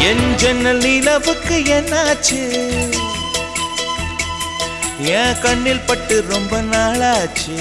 என் ஜன்னல் நிலவுக்கு என்னாச்சு என் கண்ணில் பட்டு ரொம்ப நாளாச்சு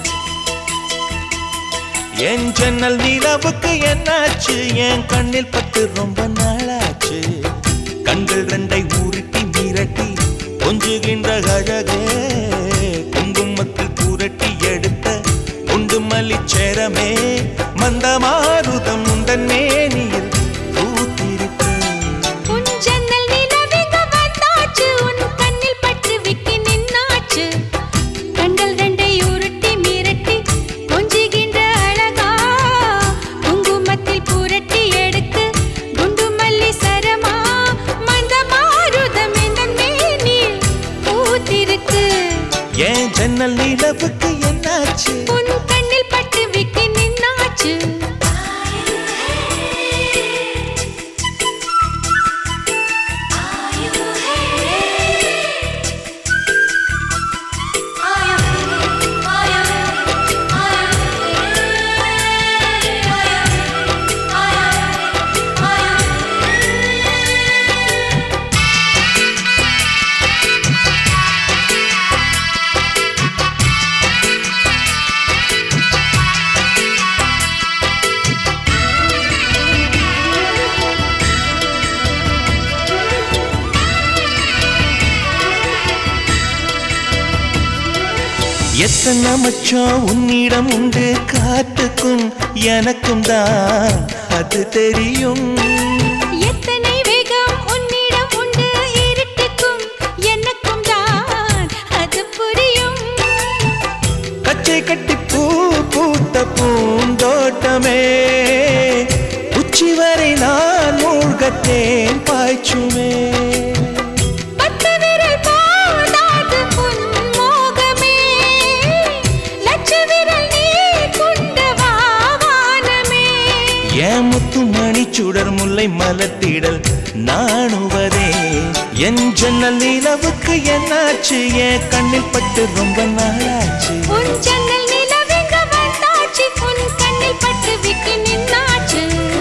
என் ஜன்னல் நிலவுக்கு என்னாச்சு என் கண்ணில் பட்டு ரொம்ப நாளாச்சு கண்கள் ரெண்டை உருட்டி மிரட்டி கொஞ்சுகின்ற அழகே குங்குமத்தில் புரட்டி எடுத்த குண்டு மல்லிச்சேரமே மந்த மாருதம் உந்தன் மேனியில் பூத்திருக்கு உன் ஜன்னல் நிலவிங்க வந்தாச்சு உன் கண்ணில் பட்டு விக்கி நின்னாச்சு கண்கள் ரெண்டை உருட்டி மிரட்டி கொஞ்சுகின்ற அழகா குங்குமத்தில் புரட்டி எடுத்து குண்டு மல்லி சரமா மந்த மாருதம் இந்த மேனில் பூத்திருக்கு ஏன் ஜன்னல் நிலவுக்கு என்னாச்சு உன் கண்ணில் பட்டு விக்கி நின்னாச்சு எத்தனை மச்சம் உன்னிடம் உண்டு காத்துக்கும் எனக்கும் தான் அது தெரியும் எத்தனை வேகம் உன்னிடம் உண்டு இருட்டுக்கும் எனக்கும் தான் அது புரியும் கச்சை கட்டி பூ பூத்த பூந்தோட்டமே உச்சி வரை நான் மூழ்கத்தேன் பாய்ச்சுமே பத்து விரல் போடாது உன் மோகமே லட்ச விரல் நீ கொண்ட வாவானமே ஏன் முத்து மணி சுடர் முல்லை மலத்திடல் நாணுவதே என் ஜன்னல் நிலவுக்கு என்னாச்சு என் கண்ணில் பட்டு ரொம்ப நாளாச்சு உன் ஜன்னல் நிலவெங்க வந்தாச்சு உன் கண்ணில் பட்டு விக்கி நின்னாச்சு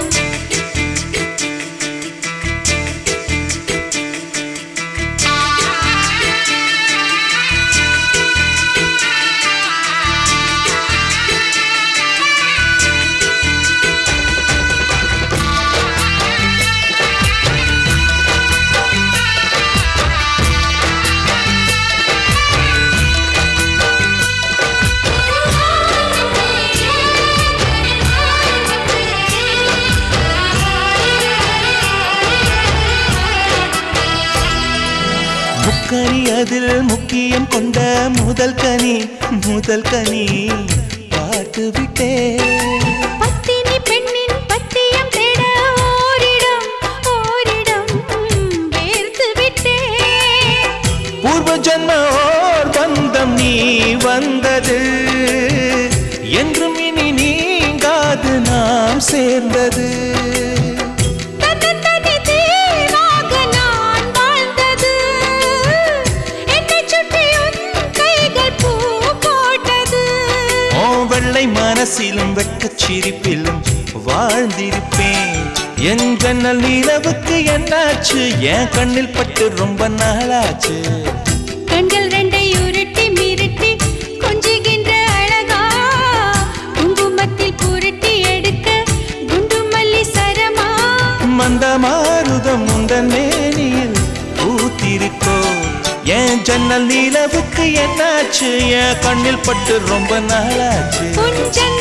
முக்கனி அதில் முக்கியம் கொண்ட முதல் கனி முதல் கனி பார்த்து விட்டேன் பத்தினி பெண்ணின் பத்தியம் தேட ஓரிடம் ஓரிடம் வேர்த்து விட்டேன் பூர்வ ஜன்ம ஓர் பந்தம் நீ வந்தது என்றும் இனி நீங்காது நாம் சேர்ந்தது தன்னந்தனி தீவாக நான் வாழ்ந்தது என்னைச் சுற்றி உன் கைகள் பூ போட்டது ஓ வெள்ளை மனசிலும் வெட்கச் சிரிப்பிலும் வாழ்ந்திருப்பேன் என் ஜன்னல் நிலவுக்கு என்னாச்சு என் கண்ணில் பட்டு ரொம்ப நாளாச்சு கண்கள் ரெண்டை உருட்டி மிரட்டி கொஞ்சுகின்ற அழகா குங்குமத்தில் புரட்டி எடுக்க குண்டு மல்லி சரமா மந்த மாருதம் உந்தன் மேனியில் பூத்திருக்கோ என் ஜன்னல் நிலவுக்கு என்னாச்சு என் கண்ணில் பட்டு ரொம்ப நாளாச்சு உன் ஜன்னல்